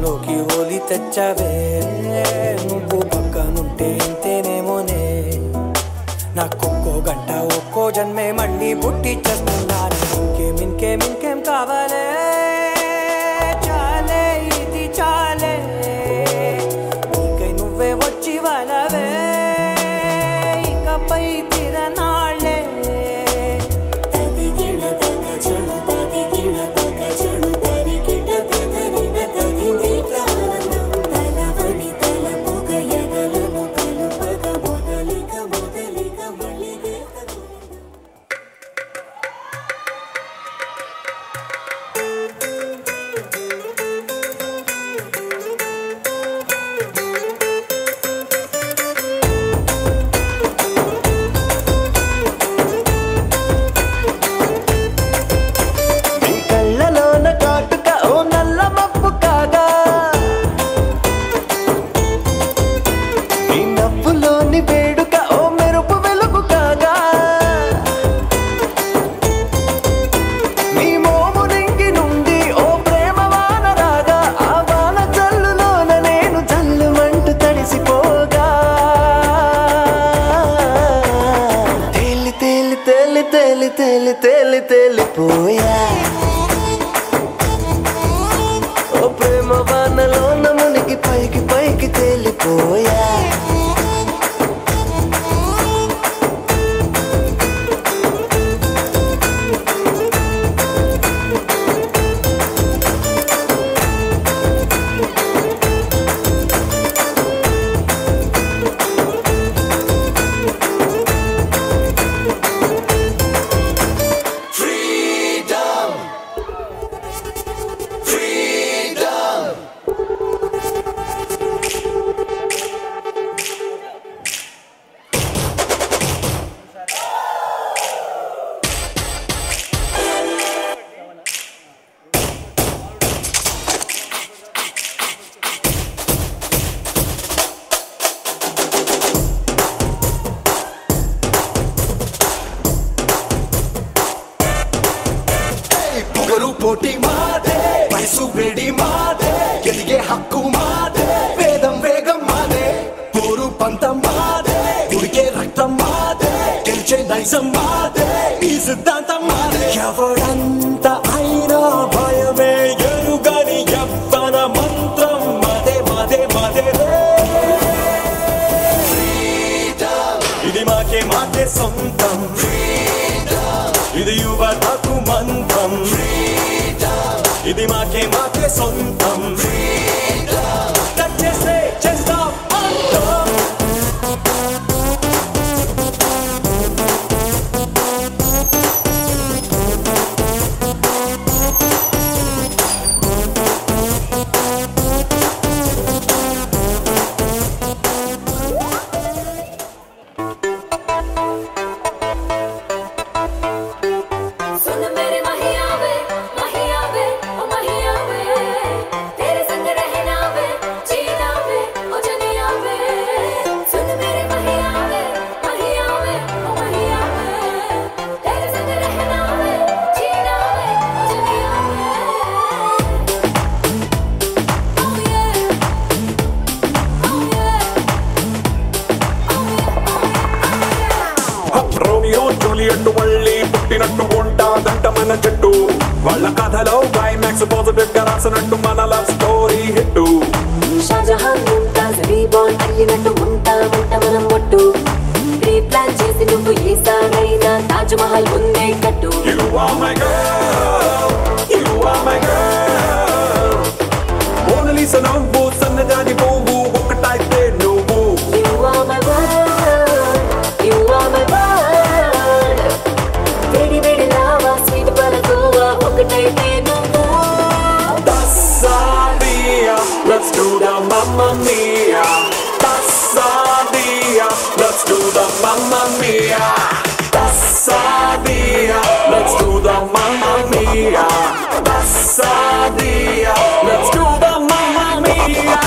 మనసులోకి హోలీ తెచ్చావే నువ్వు పక్కనుంటే ఇంతేనేమోనే నాకొక్కో గంట ఒక్కో జన్మే మళ్ళీ పుట్టి చేస్తున్నాను ఇంకేం ఇంకేం ఇంకేం కావాలే చాలే ఇది చాలే నీకై నువ్వే వచ్చి వాళ్ళవే ఇకపై తిరనాళ్ళే నీ కళ్ళలోన కాటుక ఓ నల్ల మప్పు కాగా నీ నవ్వులోని వేడుక ఓ మెరుపు వెలుగు కాగా నీ మోము రింగి నుండి ఓ ప్రేమ వాన రాగా ఆ వాన జల్లులోన నేను జల్లుమంటూ తడిసిపోగా తేలి తేలి తేలి తేలి తేలి తేలి తేలిపోయా ఓ ప్రేమ వానలోన మునిగి పైకి పైకి తేలిపోయా పొగరు పోటీ మాదే వయసు వేడి మాదే ఎదిగే హక్కు మాదే వేదం వేగం మాదే పోరు పంతం మాదే ఉడికే రక్తం మాదే గెలిచే నైజం మాదే ఈ సిద్ధాంతం మాదే ఎవడంత అయినా భయమే ఎరుగని యవ్వన మంత్రం మాదే మాదే మాదే ఇది మాకే మాకే సొంతం ఇది యువతకు మంత్రం ఇది మాకే మాకే సొంతం టచ్ చేస్తే చేస్తాం అంతం सुन मेरे महिया वे महिया वे ओ महिया वे तेरे संग रहना वे जीना वे ओ जनिया वे सुन मेरे महिया वे महिया वे ओ महिया वे तेरे संग रहना वे जीना वे ओ जनिया वे Oh yeah Oh yeah Romeo Juliet మళ్ళీ పుట్టినట్టు ఉంటాదంట మన జట్టు వాళ్ళ కథలో క్లైమాక్స్ పాజిటివ్ గా రాసినట్టు మన love story hit Shahjahan Mumtaz reborn అయ్యినట్టు ఉంటామంట మనం ఒట్టు ప్రీ ప్లాన్ చేసి నువ్వు ఈసారైనా తాజ్ మహల్ ముందే కట్టు You are my girl, you are my girl. మోనలీస నవ్వు సన్నజాజి పువ్వు ఒకటైతే నువ్వు You are my world, you are my world. వేడి వేడి లావా స్వీట్ పలకువా ఒకటైతే నువ్వు Tassadia, let's do the mamma mia. Tassadia, let's do the mamma mia. Tassadia, let's do the mamma mia. Tassadia, let's do the mamma mia.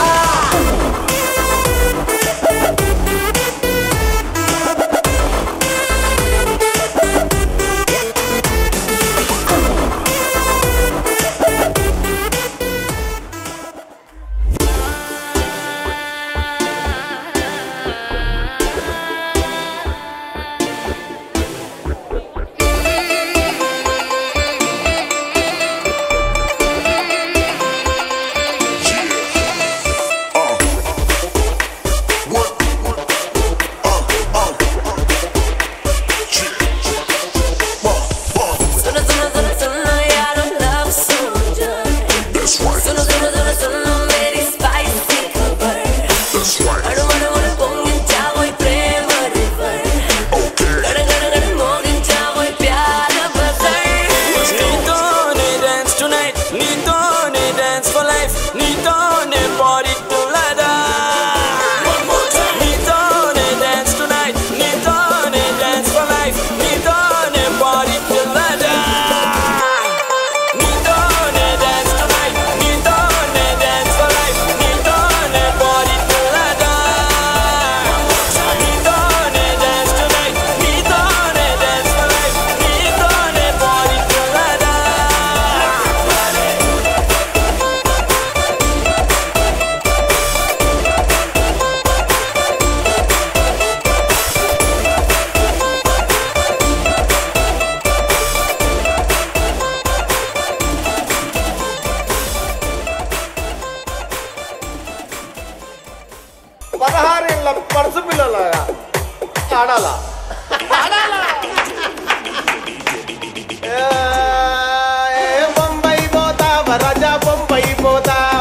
పదహారేళ్ళ పడుసు పిల్లలాగా ఆడాలా ఆడాలా ఏ, ఏ, బొంబాయి పోతా వరజా బొంబాయి పోతా